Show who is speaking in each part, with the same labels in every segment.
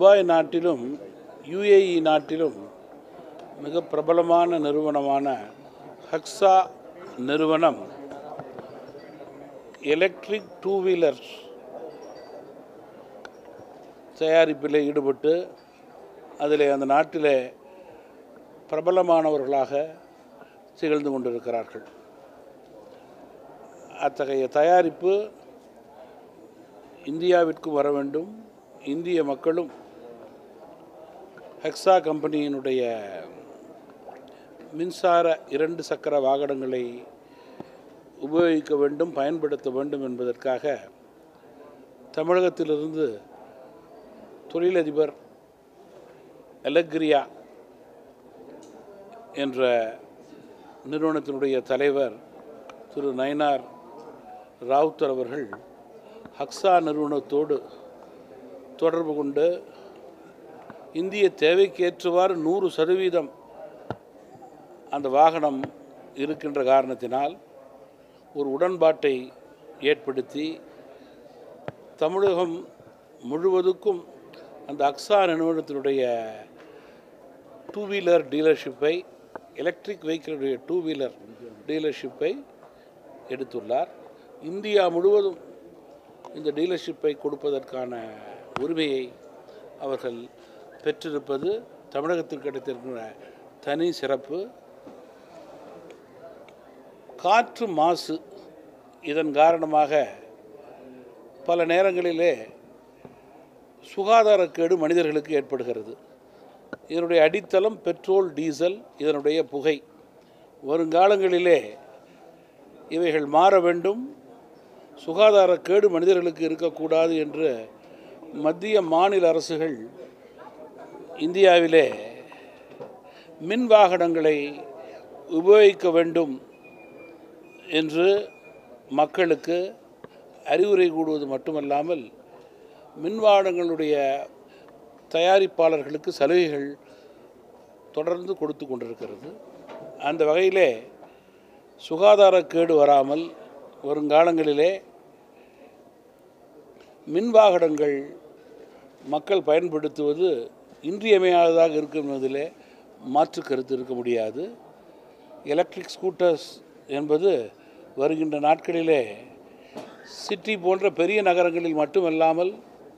Speaker 1: Dubai நாட்டிலும் UAE நாட்டிலும் மிக பிரபலமான நிறுவனமான ஹக்ஸா நிறுவனம் எலக்ட்ரிக் டூ வீலர் தயாரிப்பில் ஈடுபட்டு அதில் அந்த நாட்டில் பிரபலமானவர்களாக திகழ்ந்து கொண்டிருக்கிறார்கள் அத்தகைய தயாரிப்பு இந்தியாவிற்கு வர வேண்டும் இந்திய மக்களும் ஹெக்ஸா கம்பெனியினுடைய மின்சார இரண்டு சக்கர வாகனங்களை உபயோகிக்க வேண்டும் பயன்படுத்த வேண்டும் என்பதற்காக தமிழகத்திலிருந்து தொழிலதிபர் எலக்ரியா என்ற நிறுவனத்தினுடைய தலைவர் திரு நயனார் ராவுத்தர் அவர்கள் ஹக்ஸா நிறுவனத்தோடு தொடர்பு கொண்டு இந்திய தேவைக்கேற்றவாறு நூறு சதவீதம் அந்த வாகனம் இருக்கின்ற காரணத்தினால் ஒரு உடன்பாட்டை ஏற்படுத்தி தமிழகம் முழுவதுக்கும் அந்த அக்ஸா நிறுவனத்தினுடைய டூ வீலர் டீலர்ஷிப்பை எலக்ட்ரிக் வெஹிக்கிளுடைய டூ வீலர் டீலர்ஷிப்பை எடுத்துள்ளார் இந்தியா முழுவதும் இந்த டீலர்ஷிப்பை கொடுப்பதற்கான உரிமையை அவர்கள் பெற்றிருப்பது தமிழகத்தில் கிடைத்திருக்கிற தனி சிறப்பு காற்று மாசு இதன் காரணமாக பல நேரங்களிலே சுகாதாரக்கேடு மனிதர்களுக்கு ஏற்படுகிறது இதனுடைய அடித்தளம் பெட்ரோல் டீசல் இதனுடைய புகை வருங்காலங்களிலே இவைகள் மாற வேண்டும் சுகாதாரக்கேடு மனிதர்களுக்கு இருக்கக்கூடாது என்று மத்திய மாநில அரசுகள் இந்தியாவிலே மின் வாகனங்களை உபயோகிக்க வேண்டும் என்று மக்களுக்கு அறிவுரை கூடுவது மட்டுமல்லாமல் மின்வாகனங்களுடைய தயாரிப்பாளர்களுக்கு சலுகைகள் தொடர்ந்து கொடுத்து கொண்டிருக்கிறது அந்த வகையிலே சுகாதாரக்கேடு வராமல் வருங்காலங்களிலே மின்வாகனங்கள் மக்கள் பயன்படுத்துவது இன்றியமையாததாக இருக்கும் என்பதிலே மாற்று கருத்து இருக்க முடியாது எலக்ட்ரிக் ஸ்கூட்டர்ஸ் என்பது வருகின்ற நாட்களிலே சிட்டி போன்ற பெரிய நகரங்களில் மட்டுமல்லாமல்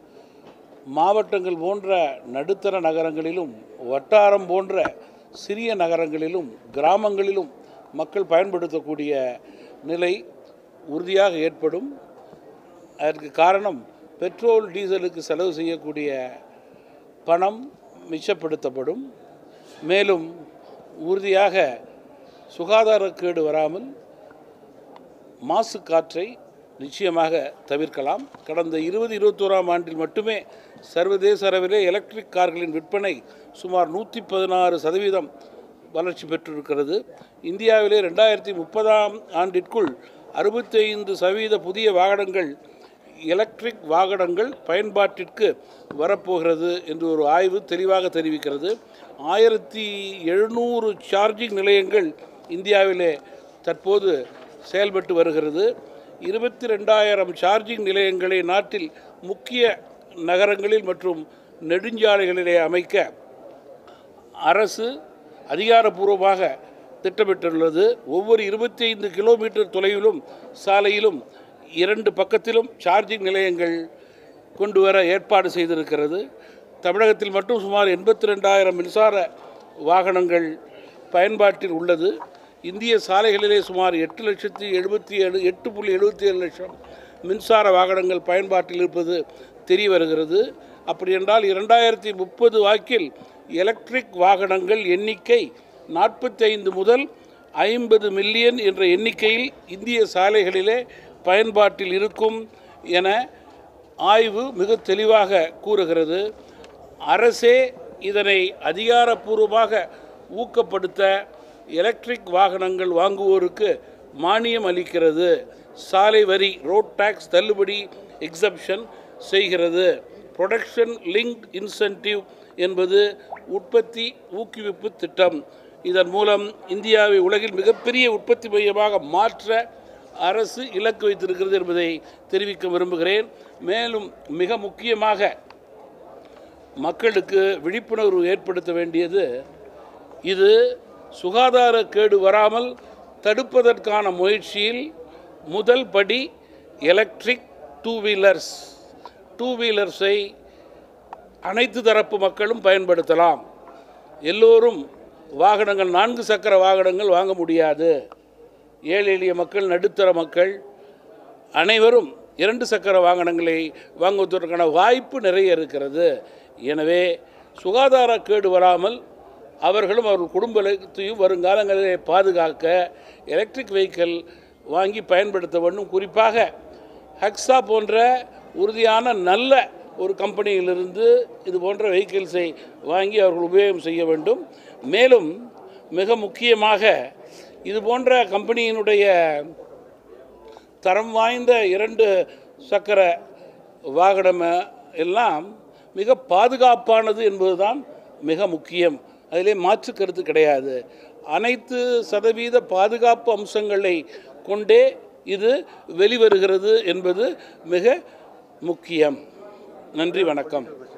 Speaker 1: மாவட்டங்கள் போன்ற நடுத்தர நகரங்களிலும் வட்டாரம் போன்ற சிறிய நகரங்களிலும் கிராமங்களிலும் மக்கள் பயன்படுத்தக்கூடிய நிலை உறுதியாக ஏற்படும் அதற்கு காரணம் பெட்ரோல் டீசலுக்கு செலவு செய்யக்கூடிய பணம் மிச்சப்படுத்தப்படும் மேலும் உறுதியாக சுகாதாரக்கேடு வராமல் மாசு காற்றை நிச்சயமாக தவிர்க்கலாம் கடந்த இருபது இருபத்தோராம் ஆண்டில் மட்டுமே சர்வதேச அளவிலே எலக்ட்ரிக் கார்களின் விற்பனை சுமார் நூற்றி பதினாறு சதவீதம் வளர்ச்சி பெற்றிருக்கிறது இந்தியாவிலே ரெண்டாயிரத்தி முப்பதாம் ஆண்டிற்குள் அறுபத்தைந்து சதவீத புதிய வாகனங்கள் எலக்ட்ரிக் வாகனங்கள் பயன்பாட்டிற்கு வரப்போகிறது என்று ஒரு ஆய்வு தெளிவாக தெரிவிக்கிறது ஆயிரத்தி எழுநூறு சார்ஜிங் நிலையங்கள் இந்தியாவிலே தற்போது செயல்பட்டு வருகிறது இருபத்தி ரெண்டாயிரம் சார்ஜிங் நிலையங்களை நாட்டில் முக்கிய நகரங்களில் மற்றும் நெடுஞ்சாலைகளிலே அமைக்க அரசு அதிகாரப்பூர்வமாக திட்டமிட்டுள்ளது ஒவ்வொரு இருபத்தி ஐந்து கிலோமீட்டர் தொலைவிலும் சாலையிலும் இரண்டு பக்கத்திலும் சார்ஜிங் நிலையங்கள் கொண்டு வர ஏற்பாடு செய்திருக்கிறது தமிழகத்தில் மட்டும் சுமார் எண்பத்தி ரெண்டாயிரம் மின்சார வாகனங்கள் பயன்பாட்டில் உள்ளது இந்திய சாலைகளிலே சுமார் எட்டு லட்சத்தி எழுபத்தி ஏழு எட்டு புள்ளி எழுபத்தி ஏழு லட்சம் மின்சார வாகனங்கள் பயன்பாட்டில் இருப்பது தெரிய வருகிறது அப்படி என்றால் இரண்டாயிரத்தி முப்பது வாக்கில் எலக்ட்ரிக் வாகனங்கள் எண்ணிக்கை நாற்பத்தைந்து முதல் ஐம்பது மில்லியன் என்ற எண்ணிக்கையில் இந்திய சாலைகளிலே பயன்பாட்டில் இருக்கும் என ஆய்வு மிக தெளிவாக கூறுகிறது அரசே இதனை அதிகாரப்பூர்வமாக ஊக்கப்படுத்த எலக்ட்ரிக் வாகனங்கள் வாங்குவோருக்கு மானியம் அளிக்கிறது சாலை வரி ரோட் டேக்ஸ் தள்ளுபடி எக்ஸப்ஷன் செய்கிறது ப்ரொடக்ஷன் லிங்க் இன்சென்டிவ் என்பது உற்பத்தி ஊக்குவிப்பு திட்டம் இதன் மூலம் இந்தியாவை உலகில் மிகப்பெரிய உற்பத்தி மையமாக மாற்ற அரசு இலக்கு வைத்திருக்கிறது என்பதை தெரிவிக்க விரும்புகிறேன் மேலும் மிக முக்கியமாக மக்களுக்கு விழிப்புணர்வு ஏற்படுத்த வேண்டியது இது சுகாதார கேடு வராமல் தடுப்பதற்கான முயற்சியில் முதல் படி எலக்ட்ரிக் டூ வீலர்ஸ் டூ வீலர்ஸை அனைத்து தரப்பு மக்களும் பயன்படுத்தலாம் எல்லோரும் வாகனங்கள் நான்கு சக்கர வாகனங்கள் வாங்க முடியாது ஏழை எளிய மக்கள் நடுத்தர மக்கள் அனைவரும் இரண்டு சக்கர வாகனங்களை வாங்குவதற்கான வாய்ப்பு நிறைய இருக்கிறது எனவே சுகாதார கேடு வராமல் அவர்களும் அவர்கள் குடும்பத்தையும் வருங்காலங்களிலே பாதுகாக்க எலக்ட்ரிக் வெஹிக்கிள் வாங்கி பயன்படுத்த வேண்டும் குறிப்பாக ஹக்ஸா போன்ற உறுதியான நல்ல ஒரு கம்பெனியிலிருந்து இது போன்ற வெஹிக்கிள்ஸை வாங்கி அவர்கள் உபயோகம் செய்ய வேண்டும் மேலும் மிக முக்கியமாக இது போன்ற கம்பெனியினுடைய தரம் வாய்ந்த இரண்டு சக்கர வாகனம் எல்லாம் மிக பாதுகாப்பானது என்பதுதான் மிக முக்கியம் அதிலே மாற்று கருத்து கிடையாது அனைத்து சதவீத பாதுகாப்பு அம்சங்களை கொண்டே இது வெளிவருகிறது என்பது மிக முக்கியம் நன்றி வணக்கம்